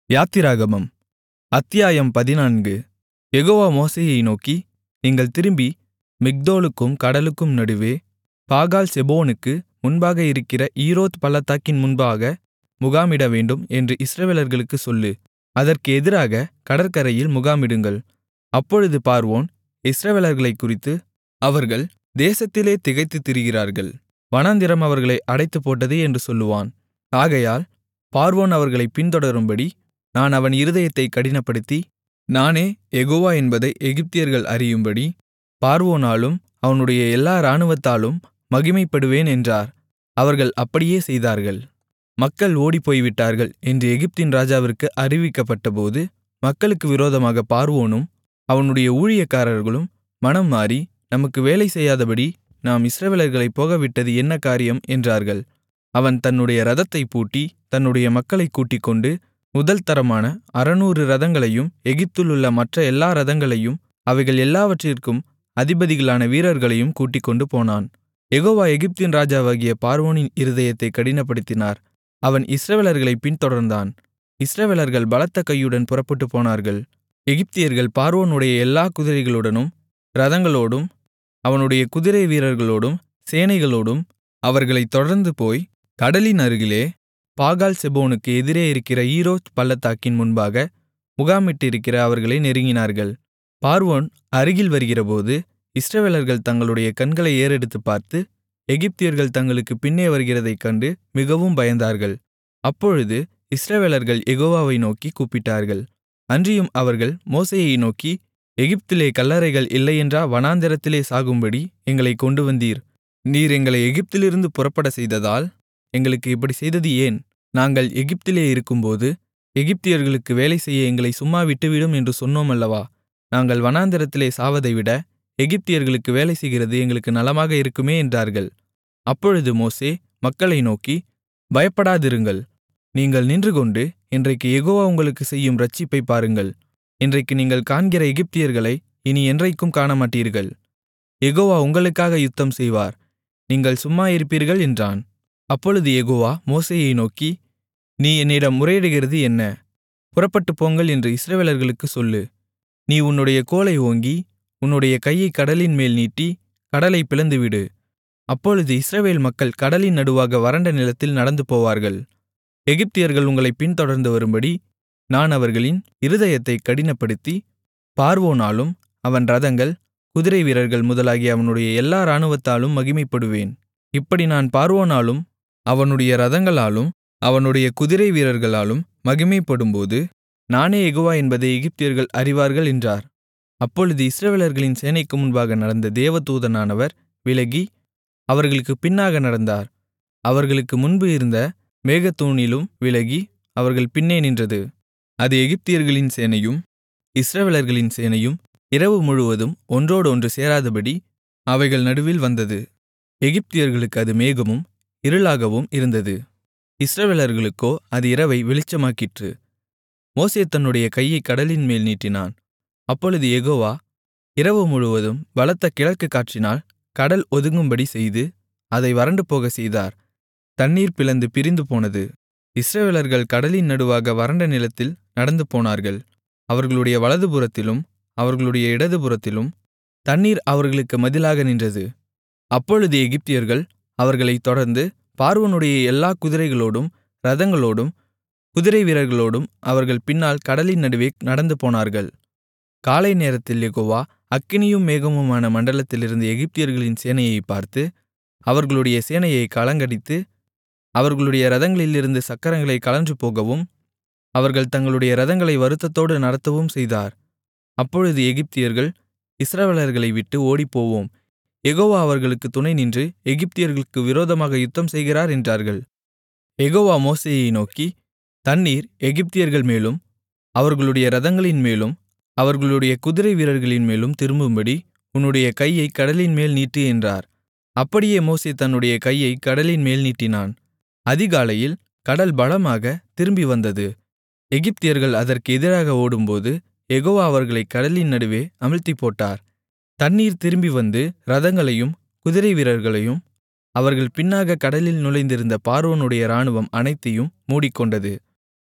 யாத்திராகமம் அத்தியாயம் பதினான்கு யெகோவா மோசேயை நோக்கி நீங்கள் திரும்பி மிக்தோலுக்கும் கடலுக்கும் நடுவே பாகால்செபோனுக்கு முன்பாக இருக்கிற ஈரோத் பள்ளத்தாக்கின் முன்பாக முகாமிடவேண்டும் என்று இஸ்ரவேலர்களுக்குச் சொல்லு அதற்கு எதிராக கடற்கரையில் முகாமிடுங்கள் அப்பொழுது பார்வோன் இஸ்ரவேலர்களைக் குறித்து அவர்கள் தேசத்திலே திகைத்துத் திரிகிறார்கள் வனாந்திரம் அவர்களை அடைத்துப்போட்டது என்று சொல்லுவான் ஆகையால் பார்வோன் அவர்களைப் பின்தொடரும்படி நான் அவன் இருதயத்தைக் கடினப்படுத்தி நானே யெகோவா என்பதை எகிப்தியர்கள் அறியும்படி பார்வோனாலும் அவனுடைய எல்லா இராணுவத்தாலும் மகிமைப்படுவேன் என்றார் அவர்கள் அப்படியே செய்தார்கள் மக்கள் ஓடிப்போய்விட்டார்கள் என்று எகிப்தின் ராஜாவிற்கு அறிவிக்கப்பட்டபோது மக்களுக்கு விரோதமாக பார்வோனும் அவனுடைய ஊழியக்காரர்களும் மனம் மாறி நமக்கு வேலை செய்யாதபடி நாம் இஸ்ரவேலர்களைப் போகவிட்டது என்ன காரியம் என்றார்கள் அவன் தன்னுடைய இரதத்தைப் பூட்டி தன்னுடைய மக்களைக் கூட்டிக்கொண்டு முதல் தரமான அறுநூறு இரதங்களையும் எகிப்திலுள்ள மற்ற எல்லா இரதங்களையும் அவைகள் எல்லாவற்றிற்கும் அதிபதிகளான வீரர்களையும் கூட்டிக்கொண்டு போனான் யெகோவா எகிப்தின் ராஜாவாகிய பார்வோனின் இருதயத்தைக் கடினப்படுத்தினார் அவன் இஸ்ரவேலர்களைப் பின்தொடர்ந்தான் இஸ்ரவேலர்கள் பலத்த கையுடன் புறப்பட்டுப் போனார்கள் எகிப்தியர்கள் பார்வோனுடைய எல்லா குதிரைகளுடனும் இரதங்களோடும் அவனுடைய குதிரை வீரர்களோடும் சேனைகளோடும் அவர்களைத் தொடர்ந்து போய் கடலின் அருகிலே பாகால்செபோனுக்கு எதிரே இருக்கிற ஈரோத் பள்ளத்தாக்கின் முன்பாக முகாமிட்டிருக்கிற அவர்களை நெருங்கினார்கள் பார்வோன் அருகில் வருகிறபோது இஸ்ரவேலர்கள் தங்களுடைய கண்களை ஏறெடுத்துப் பார்த்து எகிப்தியர்கள் தங்களுக்கு பின்னே வருகிறதைக் கண்டு மிகவும் பயந்தார்கள் அப்பொழுது இஸ்ரவேலர்கள் யெகோவாவை நோக்கி கூப்பிட்டார்கள் அன்றியும் அவர்கள் மோசேயை நோக்கி எகிப்திலே கல்லறைகள் இல்லையென்றா வனாந்திரத்திலே சாகும்படி எங்களைக் கொண்டு வந்தீர் நீர் எங்களை எகிப்திலிருந்து புறப்படச் செய்ததால் எங்களுக்கு இப்படி செய்தது ஏன் நாங்கள் எகிப்திலே இருக்கும்போது எகிப்தியர்களுக்கு வேலை செய்ய எங்களை சும்மா விட்டுவிடும் என்று சொன்னோம் அல்லவா நாங்கள் வனாந்திரத்திலே சாவதைவிட எகிப்தியர்களுக்கு வேலை செய்கிறது எங்களுக்கு நலமாக இருக்குமே என்றார்கள் அப்பொழுது மோசே மக்களை நோக்கி பயப்படாதிருங்கள் நீங்கள் நின்றுகொண்டு இன்றைக்கு யெகோவா உங்களுக்கு செய்யும் இரட்சிப்பைப் பாருங்கள் இன்றைக்கு நீங்கள் காண்கிற எகிப்தியர்களை இனி என்றைக்கும் காணமாட்டீர்கள் யெகோவா உங்களுக்காக யுத்தம் செய்வார் நீங்கள் சும்மா இருப்பீர்கள் என்றான் அப்பொழுது யெகோவா மோசேயை நோக்கி நீ என்னிடம் முறையிடுகிறது என்ன புறப்பட்டுப் போங்கள் என்று இஸ்ரவேலர்களுக்குச் சொல்லு நீ உன்னுடைய கோலை ஓங்கி உன்னுடைய கையைக் கடலின் மேல் நீட்டி கடலைப் பிளந்துவிடு அப்பொழுது இஸ்ரவேல் மக்கள் கடலின் நடுவாக வறண்ட நிலத்தில் நடந்து போவார்கள் எகிப்தியர்கள் உங்களைப் பின்தொடர்ந்து வரும்படி நான் அவர்களின் இருதயத்தைக் கடினப்படுத்தி பார்வோனாலும் அவன் இரதங்கள் குதிரை வீரர்கள் முதலாகிய அவனுடைய எல்லா இராணுவத்தாலும் மகிமைப்படுவேன் இப்படி நான் பார்வோனாலும் அவனுடைய இரதங்களாலும் அவனுடைய குதிரை வீரர்களாலும் மகிமைப்படும்போது நானே யெகோவா என்பதை எகிப்தியர்கள் அறிவார்கள் என்றார் அப்பொழுது இஸ்ரவேலர்களின் சேனைக்கு முன்பாக நடந்த தேவதூதனானவர் விலகி அவர்களுக்கு பின்னாக நடந்தார் அவர்களுக்கு முன்பு இருந்த மேகத்தூணிலும் விலகி அவர்கள் பின்னே நின்றது அது எகிப்தியர்களின் சேனையும் இஸ்ரவேலர்களின் சேனையும் இரவு முழுவதும் ஒன்றோடொன்று சேராதபடி அவைகள் நடுவில் வந்தது எகிப்தியர்களுக்கு அது மேகமும் இருளாகவும் இருந்தது இஸ்ரவேலர்களுக்கோ அது இரவை வெளிச்சமாக்கிற்று மோசே தன்னுடைய கையைக் கடலின் மேல் நீட்டினான் அப்பொழுது யெகோவா இரவு முழுவதும் பலத்த கிழக்கு காற்றினால் கடல் ஒதுங்கும்படி செய்து அதை வறண்டு போகச் செய்தார் தண்ணீர் பிளந்து பிரிந்து போனது இஸ்ரவேலர்கள் கடலின் நடுவாக வறண்ட நிலத்தில் நடந்து போனார்கள் அவர்களுடைய வலதுபுறத்திலும் அவர்களுடைய இடதுபுறத்திலும் தண்ணீர் அவர்களுக்கு மதிலாக நின்றது அப்பொழுது எகிப்தியர்கள் அவர்களைத் தொடர்ந்து பார்வோனுடைய எல்லா குதிரைகளோடும் இரதங்களோடும் குதிரை வீரர்களோடும் அவர்கள் பின்னால் கடலின் நடுவே நடந்து போனார்கள் காலை நேரத்தில் யெகோவா அக்கினியும் மேகமுமான மண்டலத்திலிருந்து எகிப்தியர்களின் சேனையைப் பார்த்து அவர்களுடைய சேனையை கலங்கடித்து அவர்களுடைய இரதங்களிலிருந்து சக்கரங்களை கழன்று போகவும் அவர்கள் தங்களுடைய இரதங்களை வருத்தத்தோடு நடத்தவும் செய்தார் அப்பொழுது எகிப்தியர்கள் இஸ்ரவேலர்களை விட்டு ஓடிப்போவோம் யெகோவா அவர்களுக்கு துணை நின்று எகிப்தியர்களுக்கு விரோதமாக யுத்தம் செய்கிறார் என்றார்கள் யெகோவா மோசேயை நோக்கி தண்ணீர் எகிப்தியர்கள் மேலும் அவர்களுடைய இரதங்களின் மேலும் அவர்களுடைய குதிரை வீரர்களின் மேலும் திரும்பும்படி உன்னுடைய கையை கடலின் மேல் நீட்டு என்றார் அப்படியே மோசே தன்னுடைய கையை கடலின் மேல் நீட்டினான் அதிகாலையில் கடல் பலமாக திரும்பி வந்தது எகிப்தியர்கள் அதற்கு எதிராக ஓடும்போது யெகோவா அவர்களை கடலின் நடுவே அமிழ்த்திப்போட்டார் தண்ணீர் திரும்பி வந்து இரதங்களையும் குதிரை வீரர்களையும் அவர்கள் பின்னாக கடலில் நுழைந்திருந்த பார்வோனுடைய இராணுவம் அனைத்தையும் மூடிக்கொண்டது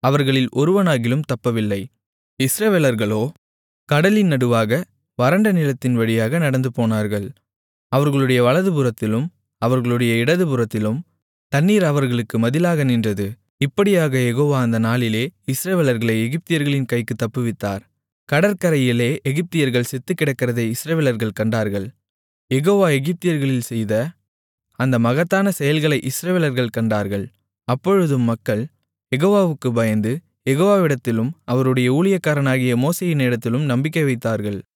அவர்களில் ஒருவனாகிலும் தப்பவில்லை இஸ்ரவேலர்களோ கடலின் நடுவாக வறண்ட நிலத்தின் வழியாக நடந்துபோனார்கள் அவர்களுடைய வலதுபுறத்திலும் அவர்களுடைய இடதுபுறத்திலும் தண்ணீர் அவர்களுக்கு மதிலாக நின்றது இப்படியாக யெகோவா அந்த நாளிலே இஸ்ரவேலர்களை எகிப்தியர்களின் கைக்குத் தப்புவித்தார் கடற்கரையிலே எகிப்தியர்கள் செத்துக்கிடக்கிறதை இஸ்ரவேலர்கள் கண்டார்கள் யெகோவா எகிப்தியர்களில் செய்த அந்த மகத்தான செயல்களை இஸ்ரவேலர்கள் கண்டார்கள் அப்பொழுதும் மக்கள் யெகோவாவுக்குப் பயந்து யெகோவாவிடத்திலும் அவருடைய ஊழியக்காரனாகிய மோசேயினிடத்திலும் நம்பிக்கை வைத்தார்கள்